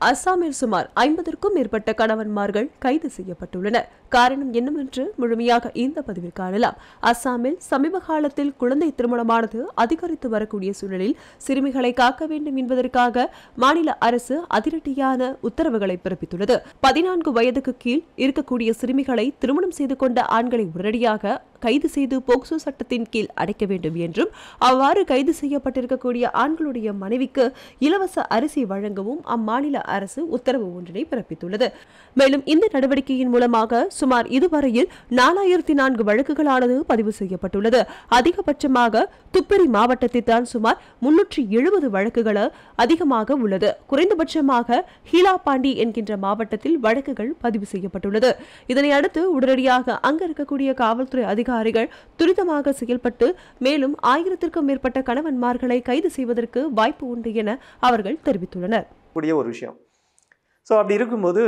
அஸ்ஸாமில் சுமார் ஐம்பதற்கும் மேற்பட்ட கணவன்மார்கள் கைது செய்யப்பட்டுள்ளனர் காரணம் என்னவென்று முழுமையாக இந்த பதிவில் காணலாம் அஸ்ஸாமில் சமீப காலத்தில் குழந்தை திருமணமானது அதிகரித்து வரக்கூடிய சூழலில் சிறுமிகளை காக்க வேண்டும் என்பதற்காக மாநில அரசு அதிரடியான உத்தரவுகளை பிறப்பித்துள்ளது பதினான்கு வயதுக்கு கீழ் இருக்கக்கூடிய சிறுமிகளை திருமணம் செய்து கொண்ட ஆண்களை உடனடியாக கைது செய்து போக்சோ சட்டத்தின் கீழ் அடைக்க வேண்டும் என்றும் அவ்வாறு கைது செய்யப்பட்டிருக்கக்கூடிய ஆண்களுடைய மனைவிக்கு இலவச அரிசி வழங்கவும் அம்மாநில அரசு உத்தரவு ஒன்றினை பிறப்பித்துள்ளது மேலும் இந்த நடவடிக்கையின் மூலமாக சுமார் இதுவரையில் நாலாயிரத்தி நான்கு வழக்குகளானது பதிவு செய்யப்பட்டுள்ளது அதிகபட்சமாக துப்பரி மாவட்டத்தில் தான் சுமார் முன்னூற்றி எழுபது வழக்குகள் அதிகமாக உள்ளது குறைந்தபட்சமாக ஹீலா பாண்டி என்கின்ற மாவட்டத்தில் வழக்குகள் பதிவு செய்யப்பட்டுள்ளது இதனை அடுத்து உடனடியாக அங்க இருக்கக்கூடிய காவல்துறை அதிகாரிகள் துரிதமாக செயல்பட்டு மேலும் ஆயிரத்திற்கும் மேற்பட்ட கணவன்மார்களை கைது செய்வதற்கு வாய்ப்பு உண்டு என அவர்கள் தெரிவித்துள்ளனர் கூடிய ஒரு விஷயம் ஸோ அப்படி இருக்கும்போது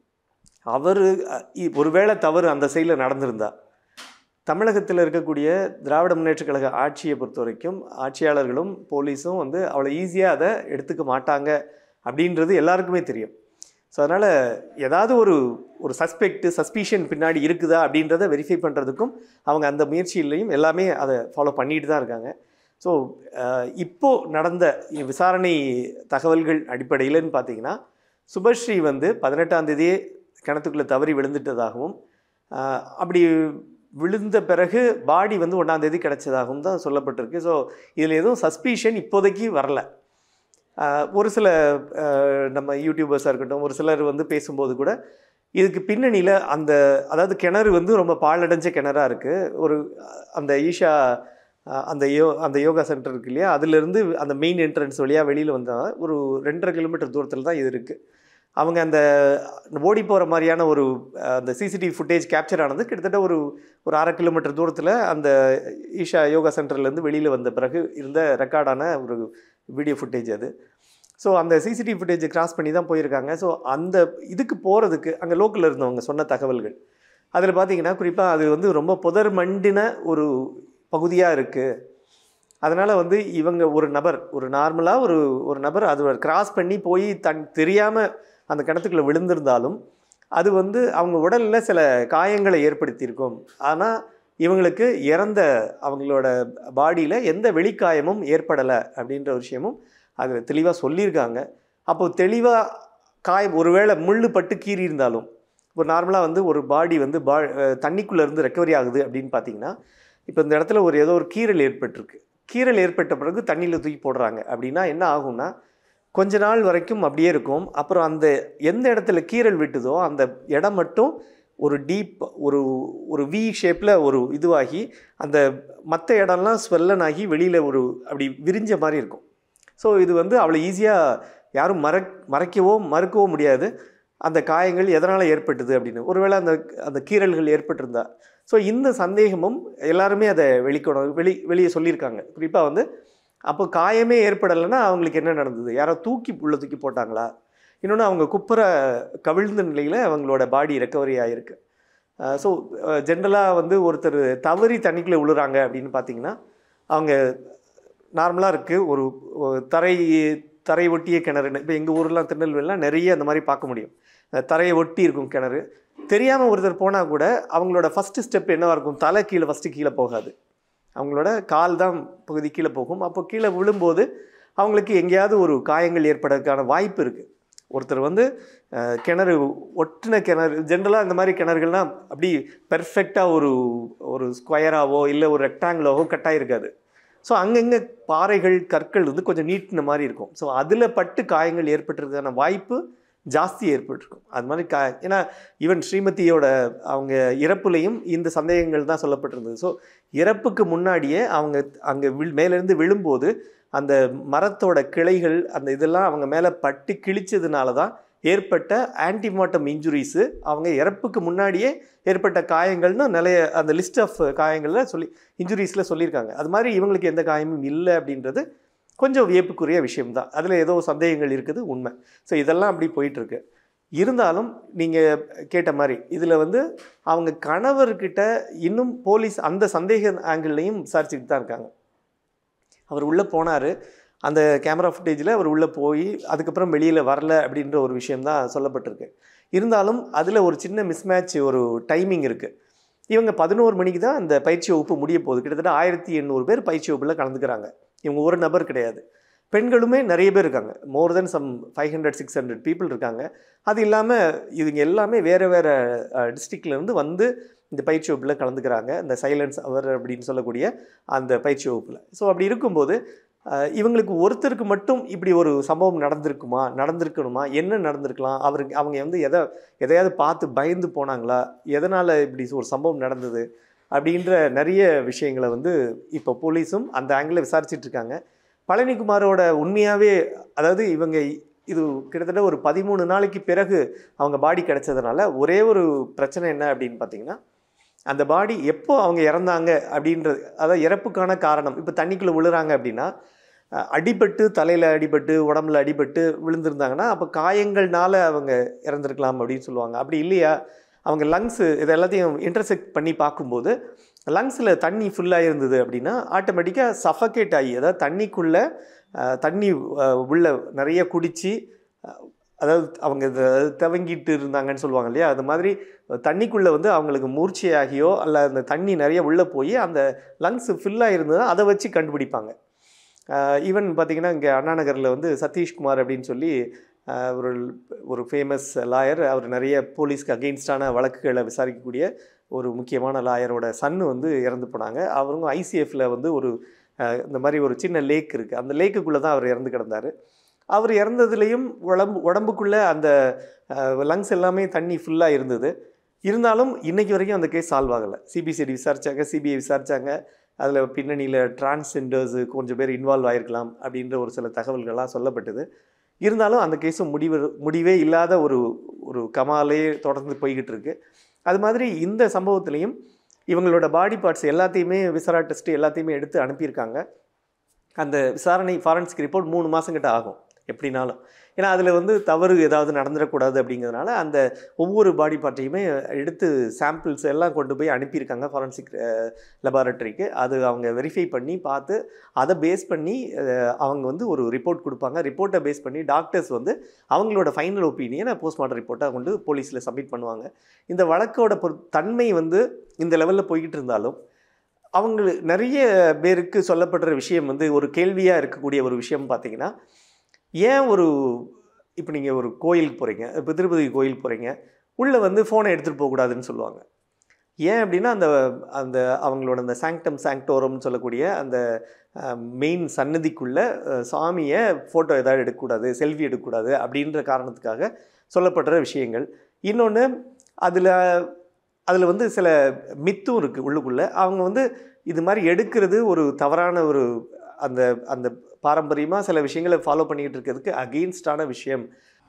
அவர் ஒருவேளை தவறு அந்த சைடில் நடந்திருந்தா தமிழகத்தில் இருக்கக்கூடிய திராவிட முன்னேற்றக் கழக ஆட்சியை பொறுத்த வரைக்கும் ஆட்சியாளர்களும் போலீஸும் வந்து அவ்வளோ ஈஸியாக அதை எடுத்துக்க மாட்டாங்க அப்படின்றது எல்லாருக்குமே தெரியும் ஸோ அதனால் ஏதாவது ஒரு ஒரு சஸ்பெக்ட் சஸ்பீஷன் பின்னாடி இருக்குதா அப்படின்றத வெரிஃபை பண்ணுறதுக்கும் அவங்க அந்த முயற்சியிலையும் எல்லாமே அதை ஃபாலோ பண்ணிட்டு தான் இருக்காங்க ஸோ இப்போது நடந்த விசாரணை தகவல்கள் அடிப்படையில்னு பார்த்தீங்கன்னா சுபஸ்ரீ வந்து பதினெட்டாம் தேதியே கிணத்துக்குள்ளே தவறி விழுந்துட்டதாகவும் ஆஹ், அப்படி விழுந்த பிறகு பாடி வந்து ஒன்றாம் தேதி கிடைச்சதாகவும் தான் சொல்லப்பட்டிருக்கு ஸோ இதில் எதுவும் சஸ்பீஷன் இப்போதைக்கு வரல ஆஹ், ஒரு சில ஆஹ், நம்ம யூடியூபர்ஸாக இருக்கட்டும் ஒரு சிலர் வந்து பேசும்போது கூட இதுக்கு பின்னணியில் அந்த அதாவது கிணறு வந்து ரொம்ப பாழடைஞ்ச கிணறா இருக்குது ஒரு அஹ், அந்த ஈஷா அஹ், அந்த யோ அந்த யோகா சென்டர் இருக்கு இல்லையா அதுலேருந்து அந்த மெயின் என்ட்ரன்ஸ் வழியாக வெளியில் வந்தால் ஒரு ரெண்டரை கிலோமீட்டர் தூரத்தில் தான் இது இருக்குது அவங்க அந்த ஓடி போகிற மாதிரியான ஒரு அஹ், அந்த சிசிடிவி ஃபுட்டேஜ் கேப்சர் ஆனது கிட்டத்தட்ட ஒரு ஒரு அரை கிலோமீட்டர் தூரத்தில் அந்த ஈஷா யோகா சென்டர்லேருந்து வெளியில் வந்த பிறகு இருந்த ரெக்கார்டான ஒரு வீடியோ ஃபுட்டேஜ் அது ஸோ அந்த சிசிடிவி ஃபுட்டேஜை கிராஸ் பண்ணி தான் போயிருக்காங்க ஸோ அந்த இதுக்கு போகிறதுக்கு அங்கே லோக்கலில் இருந்தவங்க சொன்ன தகவல்கள் அதில் பார்த்தீங்கன்னா குறிப்பாக அது வந்து ரொம்ப புதர் மண்டின ஒரு பகுதியாக இருக்குது அதனால் வந்து இவங்க ஒரு நபர் ஒரு நார்மலாக ஒரு ஒரு நபர் அது கிராஸ் பண்ணி போய் தன் தெரியாமல் அந்த கிணத்துக்குள்ளே விழுந்திருந்தாலும் அது வந்து அவங்க உடலில் சில காயங்களை ஏற்படுத்தியிருக்கும் ஆனால் இவங்களுக்கு இறந்த அவங்களோட பாடியில் எந்த வெளிக்காயமும் ஏற்படலை அப்படின்ற ஒரு விஷயமும் அதில் தெளிவாக சொல்லியிருக்காங்க அப்போ தெளிவாக காயம் ஒருவேளை முள்ளு பட்டு கீறி இருந்தாலும் இப்போ நார்மலாக வந்து ஒரு பாடி வந்து பா தண்ணிக்குள்ளே இருந்து ரெக்கவரி ஆகுது அப்படின்னு பார்த்தீங்கன்னா இப்போ இந்த இடத்துல ஒரு ஏதோ ஒரு கீறல் ஏற்பட்டிருக்கு கீறல் ஏற்பட்ட பிறகு தண்ணியில் தூக்கி போடுறாங்க அப்படின்னா என்ன ஆகும்னா கொஞ்ச நாள் வரைக்கும் அப்படியே இருக்கும் அப்புறம் அந்த எந்த இடத்துல கீறல் விட்டுதோ அந்த இடம் மட்டும் ஒரு டீப் ஒரு ஒரு வி ஷேப்பில் ஒரு இதுவாகி அந்த மற்ற இடம்லாம் ஸ்வெல்லன் ஆகி வெளியில் ஒரு அப்படி விரிஞ்ச மாதிரி இருக்கும் ஸோ இது வந்து அவ்வளோ ஈஸியாக யாரும் மற மறைக்கவோ மறுக்கவோ முடியாது அந்த காயங்கள் எதனால் ஏற்பட்டது அப்படின்னு ஒருவேளை அந்த அந்த கீறல்கள் ஏற்பட்டிருந்தா ஸோ இந்த சந்தேகமும் எல்லாருமே அதை வெளிக்கணும் வெளி வெளியே சொல்லியிருக்காங்க குறிப்பாக வந்து அப்போ காயமே ஏற்படலைன்னா அவங்களுக்கு என்ன நடந்தது யாரோ தூக்கி உள்ள தூக்கி போட்டாங்களா இன்னொன்று அவங்க குப்புற கவிழ்ந்த நிலையில் அவங்களோட பாடி ரெக்கவரி ஆகிருக்கு ஸோ ஜென்ரலாக வந்து ஒருத்தர் தவறி தண்ணிக்குள்ளே விழுறாங்க அப்படின்னு பார்த்தீங்கன்னா அவங்க நார்மலாக இருக்குது ஒரு ஒரு தரை தரை ஒட்டிய கிணறுன்னு இப்போ எங்கள் ஊர்லாம் திருநெல்வேலிலாம் நிறைய அந்த மாதிரி பார்க்க முடியும் அஹ் தரையை ஒட்டி இருக்கும் கிணறு தெரியாமல் ஒருத்தர் போனால் கூட அவங்களோட ஃபஸ்ட்டு ஸ்டெப் என்னவாக இருக்கும் தலை கீழே ஃபஸ்ட்டு கீழே போகாது அவங்களோட கால் தான் பகுதி கீழே போகும் அப்போ கீழே விழும்போது அவங்களுக்கு எங்கேயாவது ஒரு காயங்கள் ஏற்படுறதுக்கான வாய்ப்பு இருக்குது ஒருத்தர் வந்து அஹ், கிணறு ஒட்டின கிணறு ஜென்ரலாக இந்த மாதிரி கிணறுகள்லாம் அப்படி பெர்ஃபெக்டாக ஒரு ஒரு ஸ்கொயராகவோ இல்லை ஒரு ரெக்டாங்கிளாவோ கட்டாயிருக்காது ஸோ அங்கங்கே பாறைகள் கற்கள் வந்து கொஞ்சம் நீட்டின மாதிரி இருக்கும் ஸோ அதில் பட்டு காயங்கள் ஏற்பட்டிருக்கான வாய்ப்பு ஜாஸ்தி ஏற்பட்டிருக்கும் அது மாதிரி கா ஏன்னா ஈவன் ஸ்ரீமதியோட அவங்க இறப்புலையும் இந்த சந்தேகங்கள் தான் சொல்லப்பட்டிருந்தது ஸோ இறப்புக்கு முன்னாடியே அவங்க அங்கே வில் மேலேருந்து விழும்போது அந்த மரத்தோட கிளைகள் அந்த இதெல்லாம் அவங்க மேலே பட்டு கிழிச்சதுனால தான் ஏற்பட்ட ஆன்டிமாட்டம் இன்ஜுரிஸு அவங்க இறப்புக்கு முன்னாடியே ஏற்பட்ட காயங்கள்னு நிறைய அந்த லிஸ்ட் ஆஃப் காயங்களில் சொல்லி இன்ஜுரிஸில் சொல்லியிருக்காங்க அது மாதிரி இவங்களுக்கு எந்த காயமும் இல்லை அப்படின்றது கொஞ்சம் வியப்புக்குரிய விஷயம்தான் அதில் ஏதோ சந்தேகங்கள் இருக்குது உண்மை ஸோ இதெல்லாம் அப்படி போயிட்டுருக்கு இருந்தாலும் நீங்கள் கேட்ட மாதிரி இதில் வந்து அவங்க கணவர்கிட்ட இன்னும் போலீஸ் அந்த சந்தேக ஆங்கிள்லையும் விசாரிச்சுட்டு தான் இருக்காங்க அவர் உள்ளே போனார் அந்த கேமரா ஃபுட்டேஜில் அவர் உள்ளே போய் அதுக்கப்புறம் வெளியில் வரல அப்படின்ற ஒரு விஷயம்தான் சொல்லப்பட்டிருக்கு இருந்தாலும் அதில் ஒரு சின்ன மிஸ்மேட்ச் ஒரு டைமிங் இருக்குது இவங்க பதினோரு மணிக்கு தான் அந்த பயிற்சி வகுப்பு முடிய போகுது கிட்டத்தட்ட ஆயிரத்தி எண்ணூறு பேர் பயிற்சி வகுப்பில் கலந்துக்கிறாங்க இவங்க ஒரு நபர் கிடையாது பெண்களுமே நிறைய பேர் இருக்காங்க more than some five hundred six hundred people இருக்காங்க அது இல்லாமல் இதுங்க எல்லாமே வேறு வேறு டிஸ்ட்ரிக்ட்லேருந்து வந்து இந்த பயிற்சி வகுப்பில் கலந்துக்கிறாங்க இந்த சைலன்ஸ் அவர் அப்படின்னு சொல்லக்கூடிய அந்த பயிற்சி வகுப்பில் ஸோ அப்படி இருக்கும்போது அஹ், இவங்களுக்கு ஒருத்தருக்கு மட்டும் இப்படி ஒரு சம்பவம் நடந்திருக்குமா நடந்திருக்கணுமா என்ன நடந்திருக்கலாம் அவருக்கு அவங்க வந்து எதை எதையாவது பார்த்து பயந்து போனாங்களா எதனால் இப்படி ஒரு சம்பவம் நடந்தது அப்படின்ற நிறைய விஷயங்களை வந்து இப்போ போலீஸும் அந்த ஆங்கிளில் விசாரிச்சிட்டு இருக்காங்க பழனிக்குமாரோட உண்மையாகவே அதாவது இவங்க இது கிட்டத்தட்ட ஒரு பதிமூணு நாளைக்கு பிறகு அவங்க பாடி கிடைச்சதுனால ஒரே ஒரு பிரச்சனை என்ன அப்படின்னு பார்த்தீங்கன்னா அந்த பாடி எப்போ அவங்க இறந்தாங்க அப்படின்றது அதாவது இறப்புக்கான காரணம் இப்போ தண்ணிக்குள்ளே விழுறாங்க அப்படின்னா அஹ், அடிபட்டு தலையில் அடிபட்டு உடம்புல அடிபட்டு விழுந்திருந்தாங்கன்னா அப்போ காயங்கள்னால அவங்க இறந்துருக்கலாம் அப்படின்னு சொல்லுவாங்க அப்படி இல்லையா அவங்க லங்ஸு இது எல்லாத்தையும் இன்டர்செக்ட் பண்ணி பார்க்கும்போது லங்ஸில் தண்ணி ஃபுல்லாக இருந்தது அப்படின்னா ஆட்டோமேட்டிக்காக சஃபகேட் ஆகி அதாவது தண்ணிக்குள்ளே அஹ், தண்ணி அஹ், உள்ள நிறைய குடித்து அதாவது அவங்க இத தவங்கிட்டு இருந்தாங்கன்னு சொல்லுவாங்க இல்லையா அது மாதிரி தண்ணிக்குள்ளே வந்து அவங்களுக்கு மூர்ச்சையாகியோ அல்ல அந்த தண்ணி நிறைய உள்ளே போய் அந்த லங்ஸ் ஃபில்லாக இருந்ததுன்னா அதை வச்சு கண்டுபிடிப்பாங்க ஈவன் பார்த்தீங்கன்னா இங்கே அண்ணா நகரில் வந்து சதீஷ்குமார் அப்படின்னு சொல்லி ஆஹ், ஒரு ஒரு ஃபேமஸ் லாயர் அவர் நிறைய போலீஸ்க்கு அகெயின்ஸ்டான வழக்குகளை விசாரிக்கக்கூடிய ஒரு முக்கியமான லாயரோட சன்னு வந்து இறந்து போனாங்க அவரும் ஐசிஎஃப்ல வந்து ஒரு ஆஹ், இந்த மாதிரி ஒரு சின்ன லேக் இருக்குது அந்த லேக்குக்குள்ளே தான் அவர் இறந்து கிடந்தார் அவர் இறந்ததுலேயும் உடம்பு உடம்புக்குள்ளே அந்த லங்ஸ் எல்லாமே தண்ணி ஃபுல்லாக இருந்தது இருந்தாலும் இன்னைக்கு வரைக்கும் அந்த கேஸ் சால்வ் ஆகலை சிபிசிஐடி விசாரிச்சாங்க சிபிஐ விசாரிச்சாங்க அதில் பின்னணியில் டிரான்ஸ்ஜெண்டர்ஸு கொஞ்சம் பேர் இன்வால்வ் ஆயிருக்கலாம் அப்படின்ற ஒரு சில தகவல்கள்லாம் சொல்லப்பட்டது இருந்தாலும் அந்த கேஸும் முடிவு முடிவே இல்லாத ஒரு ஒரு கமாலே தொடர்ந்து போய்கிட்டு இருக்கு அது மாதிரி இந்த சம்பவத்திலையும் இவங்களோட பாடி பார்ட்ஸ் எல்லாத்தையுமே விசாரா டெஸ்ட் எல்லாத்தையுமே எடுத்து அனுப்பியிருக்காங்க அந்த விசாரணை ஃபாரன்சிக் ரிப்போர்ட் மூணு மாதம் கிட்ட ஆகும் எப்படினாலும் ஏன்னா அதில் வந்து தவறு ஏதாவது நடந்துடக்கூடாது அப்படிங்கிறதுனால அந்த ஒவ்வொரு பாடி பார்ட்டையுமே எடுத்து சாம்பிள்ஸ் எல்லாம் கொண்டு போய் அனுப்பியிருக்காங்க ஃபாரன்சிக் லெபார்ட்டரிக்கு அது அவங்க வெரிஃபை பண்ணி பார்த்து அதை பேஸ் பண்ணி அஹ், அவங்க வந்து ஒரு ரிப்போர்ட் கொடுப்பாங்க ரிப்போர்ட்டை பேஸ் பண்ணி டாக்டர்ஸ் வந்து அவங்களோட ஃபைனல் ஒப்பீனியனை போஸ்ட்மார்ட்டம் ரிப்போர்ட்டாக கொண்டு போலீஸில் சப்மிட் பண்ணுவாங்க இந்த வழக்கோட பொறு தன்மை வந்து இந்த லெவலில் போய்கிட்டு இருந்தாலும் அவங்க நிறைய பேருக்கு சொல்லப்படுற விஷயம் வந்து ஒரு கேள்வியாக இருக்கக்கூடிய ஒரு விஷயம் பார்த்தீங்கன்னா ஏன் ஒரு இப்போ நீங்கள் ஒரு கோயிலுக்கு போகிறீங்க இப்போ திருப்பதி கோயில் போகிறீங்க உள்ளே வந்து ஃபோனை எடுத்துகிட்டு போகக்கூடாதுன்னு சொல்லுவாங்க ஏன் அப்படின்னா அந்த அந்த அவங்களோட அந்த சாங்டம் சாங்டோரம்னு சொல்லக்கூடிய அந்த மெயின் சன்னதிக்குள்ள அஹ், சாமியை ஃபோட்டோ ஏதாவது எடுக்கக்கூடாது செல்ஃபி எடுக்கக்கூடாது அப்படின்ற காரணத்துக்காக சொல்லப்படுற விஷயங்கள் இன்னொன்று அதில் அதில் வந்து சில மித்தும் இருக்குது உள்ளுக்குள்ளே அவங்க வந்து இது மாதிரி எடுக்கிறது ஒரு தவறான ஒரு அந்த அந்த பாரம்பரியமாக சில விஷயங்களை ஃபாலோ பண்ணிக்கிட்டு இருக்கிறதுக்கு அகெயின்ஸ்டான விஷயம்